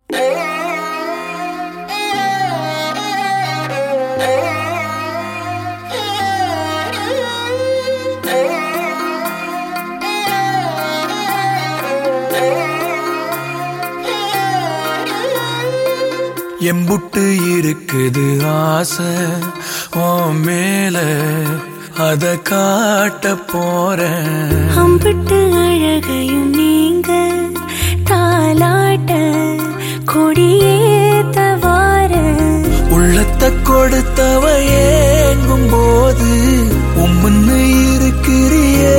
எம்புட்டு இருக்குது ஆசை உன் மேல அத காட்ட போறேன் அம்பிட்டு அழகையும் நீங்க தாலாட்ட கொடியேத்த வார உள்ளத்தை கொடுத்தவ ஏங்கும் போது உம்முன்னு இருக்கிறியே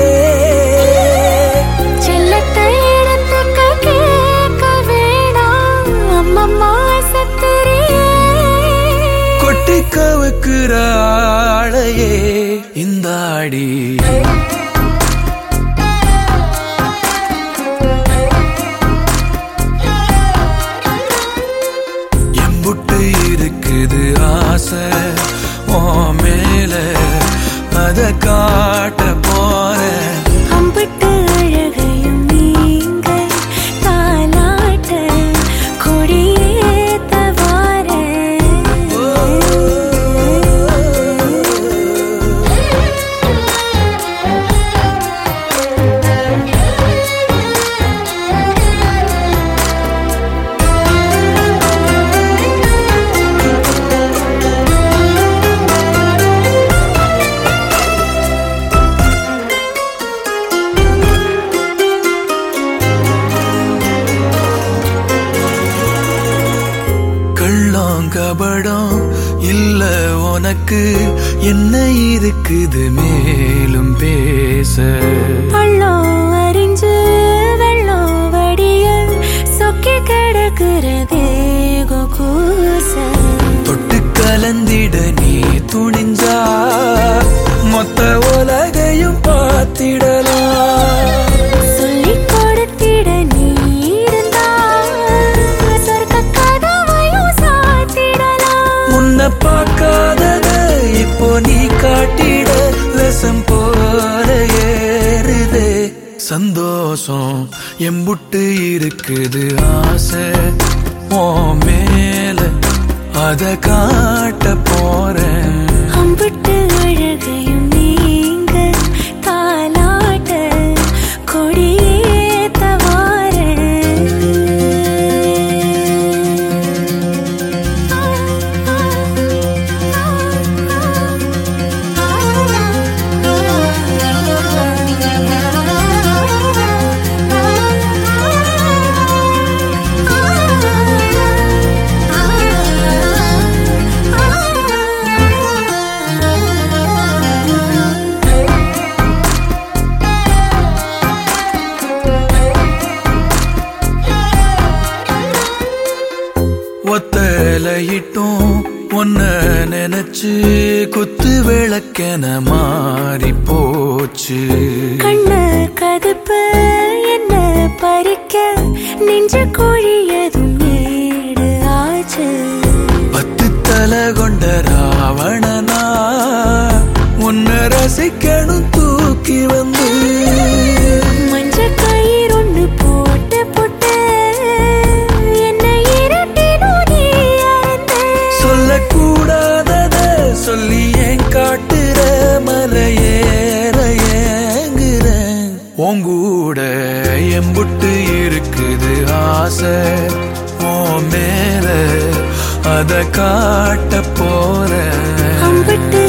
செல்லத்தை இடத்துக்க கேட்க வேணாம் அம்மம்மா சத்துரியே கொட்டி கவுக்குற ஆளையே இந்த ஆடி எம்புட்டு இருக்குது ஆசை உன் மேல அத காட்ட போறேன் அம்பிட்டு அழகையும் நீங்க தாலாட்ட கொடியேத்த வார கள்ளம் கபடம் இல்ல உனக்கு என்ன இருக்குது மேலும் பேச பள்ளம் அறிஞ்சு வெள்ளம் வடிய சொக்கி கிடக்கிறதே கூச தொட்டு கலந்திட நீ துணிஞ்சா மொத்த உலகையும் பார்த்திடலாம் சொல்லிக் கொடுத்திட நீ இருந்தா சொர்க்க கதவையும் சாத்திடலாம் முன்ன பார்க்காதத இப்போ நீ காட்டிட லசம் போல ஏறுதே சந்தோஷம் எம்புட்டு இருக்குது ஆசை உன் மேல அத காட்ட போறேன் அம்பிட்டு அழகையும் நீங்க தாலாட்ட கொடியேத்த ஒத்தலையிட்டும் ஒன்ன நினைச்சு குத்து விளக்கென மாறி போச்சு கண்ண கதுப்பு என்ன பறிக்க நெஞ்ச கோழியதும் ஏடு ஆச்சு பத்து தலை கொண்ட ராவணனா உன்னை ரசிக்கணும் தூக்கி வந்து மஞ்ச கயிறு ஒண்ணு போட்டு போட்டு என்ன இரட்டினும் நீ அறிந்த சொல்லக்கூடாதத சொல்லி ஏன் காட்டுற மலையேற ஏங்குறேன் உங்கூட எம்புட்டு இருக்குது ஆசை உன் மேல அத காட்ட போறேன் அம்பிட்டு